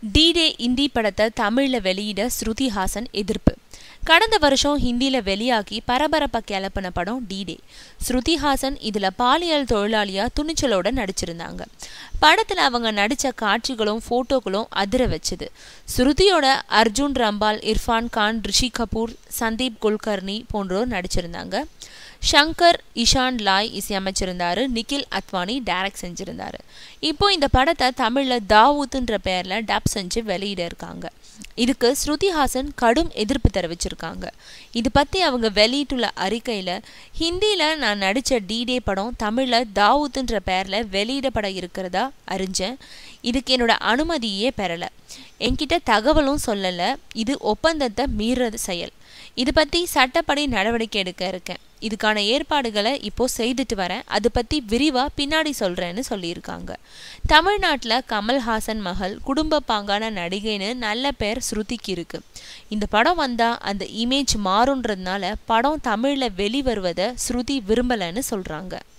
டீடே இந்தி படத்தை தமிழில் வெளியிட ஸ்ருதி ஹாசன் எதிர்ப்பு கடந்த வருஷம் ஹிந்தியில வெளியாகி பரபரப்பா கிளப்பின படம் டீடே ஸ்ருதி ஹாசன் இதுல பாலியல் தொழிலாளியா துணிச்சலோட நடிச்சிருந்தாங்க படத்துல அவங்க நடிச்ச காட்சிகளும் போட்டோக்களும் அதிர வச்சுது ஸ்ருதியோட அர்ஜுன் ரம்பால் இர்ஃபான் கான் ரிஷி கபூர் சந்தீப் குல்கர்னி போன்றோர் நடிச்சிருந்தாங்க ஷங்கர் இஷான் லாய் இசையமைச்சிருந்தாரு நிக்கில் அத்வானி டைரக்ட் செஞ்சிருந்தாரு இப்போ இந்த படத்தை தமிழ்ல தாவூத்ன்ற பேர்ல டப் செஞ்சு வெளியிட இருக்காங்க இதுக்கு ஸ்ருதி ஹாசன் கடும் எதிர்ப்பு தெரிவிச்சிருக்காங்க இது பத்தி அவங்க வெளியிட்டுள்ள அறிக்கையில ஹிந்தியில நான் நடிச்ச டிடே படம் தமிழ்ல தாவூத்ன்ற பேர்ல வெளியிடப்பட இருக்கிறதா அறிஞ்சேன் இதுக்கு என்னோட அனுமதியே பெறல என்கிட்ட தகவலும் சொல்லல இது ஒப்பந்தத்தை மீறது செயல் இது பத்தி சட்டப்படி நடவடிக்கை எடுக்க இருக்கேன் இதுக்கான ஏற்பாடுகளை இப்போ செய்துட்டு வரேன் அது பத்தி விரிவா பின்னாடி சொல்றேன்னு சொல்லியிருக்காங்க தமிழ்நாட்டில் கமல்ஹாசன் மகள் குடும்ப பாங்கான நடிகைன்னு நல்ல பேர் ஸ்ருதிக்கு இருக்கு இந்த படம் வந்தா அந்த இமேஜ் மாறுன்றதுனால படம் தமிழ்ல வெளிவருவதை ஸ்ருதி விரும்பலன்னு சொல்றாங்க